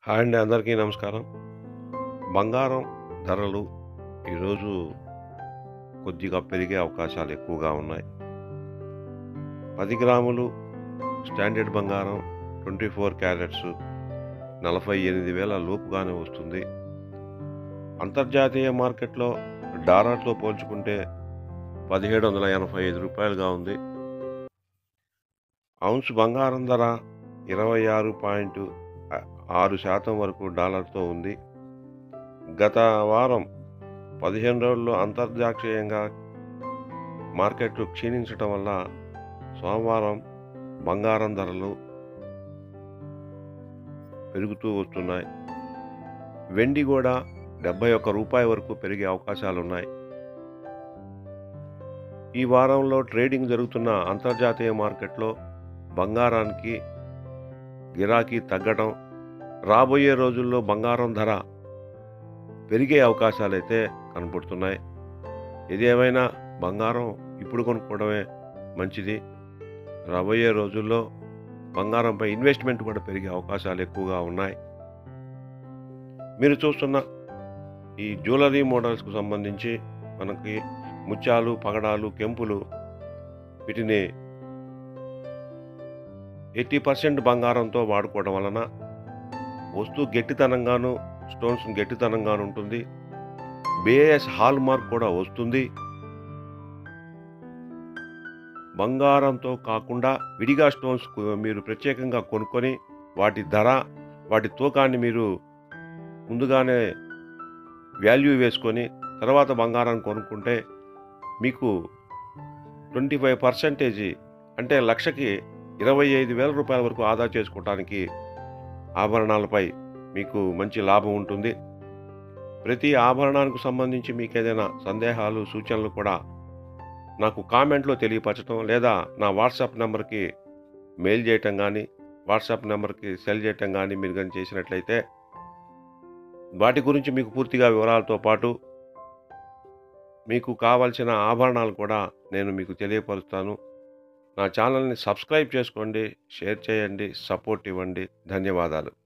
hi అండి అందరికీ నమస్కారం బంగారం ధరలు ఈరోజు కొద్దిగా పెరిగే అవకాశాలు ఎక్కువగా ఉన్నాయి పది గ్రాములు స్టాండర్డ్ బంగారం ట్వంటీ ఫోర్ క్యారెట్స్ నలభై ఎనిమిది వేల లోపుగానే వస్తుంది అంతర్జాతీయ మార్కెట్లో డాలర్తో పోల్చుకుంటే పదిహేడు వందల ఎనభై ఐదు రూపాయలుగా ఉంది ఔన్స్ బంగారం ధర ఇరవై ఆరు పాయింట్ ఆరు శాతం వరకు డాలర్తో ఉంది గత వారం పదిహేను రోజుల్లో అంతర్జాతీయంగా మార్కెట్లు క్షీణించడం వల్ల సోమవారం బంగారం ధరలు పెరుగుతూ వస్తున్నాయి వెండి కూడా డెబ్బై ఒక్క రూపాయి వరకు పెరిగే అవకాశాలు ఉన్నాయి ఈ వారంలో ట్రేడింగ్ జరుగుతున్న అంతర్జాతీయ మార్కెట్లో బంగారానికి గిరాకీ తగ్గడం రాబోయే రోజుల్లో బంగారం ధర పెరిగే అవకాశాలైతే కనపడుతున్నాయి ఏదేమైనా బంగారం ఇప్పుడు కొనుక్కోవడమే మంచిది రాబోయే రోజుల్లో బంగారంపై ఇన్వెస్ట్మెంట్ కూడా పెరిగే అవకాశాలు ఎక్కువగా ఉన్నాయి మీరు చూస్తున్న ఈ జ్యువెలరీ మోడల్స్కు సంబంధించి మనకి ముత్యాలు పగడాలు కెంపులు వీటిని ఎయిటీ పర్సెంట్ బంగారంతో వాడుకోవడం వలన వస్తువు గట్టితనంగాను స్టోన్స్ గట్టితనంగాను ఉంటుంది బేఎస్ హాల్ మార్క్ కూడా వస్తుంది బంగారంతో కాకుండా విడిగా స్టోన్స్ కు- మీరు ప్రత్యేకంగా కొనుక్కొని వాటి ధర వాటి తూకాన్ని మీరు ముందుగానే వాల్యూ వేసుకొని తర్వాత బంగారం కొనుక్కుంటే మీకు ట్వంటీ ఫైవ్ పర్సెంటేజీ అంటే లక్షకి ఇరవై ఐదు వేల రూపాయల వరకు ఆదా చేసుకోవడానికి ఆభరణాలపై మీకు మంచి లాభం ఉంటుంది ప్రతి ఆభరణానికి సంబంధించి మీకు ఏదైనా సందేహాలు సూచనలు కూడా నాకు కామెంట్లో తెలియపరచడం లేదా నా వాట్సాప్ నెంబర్కి మెయిల్ చేయటం కానీ వాట్సాప్ నెంబర్కి సెల్ చేయటం కానీ మీరు కానీ చేసినట్లయితే వాటి గురించి మీకు పూర్తిగా వివరాలతో పాటు మీకు కావాల్సిన ఆభరణాలు కూడా నేను మీకు తెలియపరుస్తాను నా ఛానల్ని సబ్స్క్రైబ్ చేసుకోండి షేర్ చేయండి సపోర్ట్ ఇవ్వండి ధన్యవాదాలు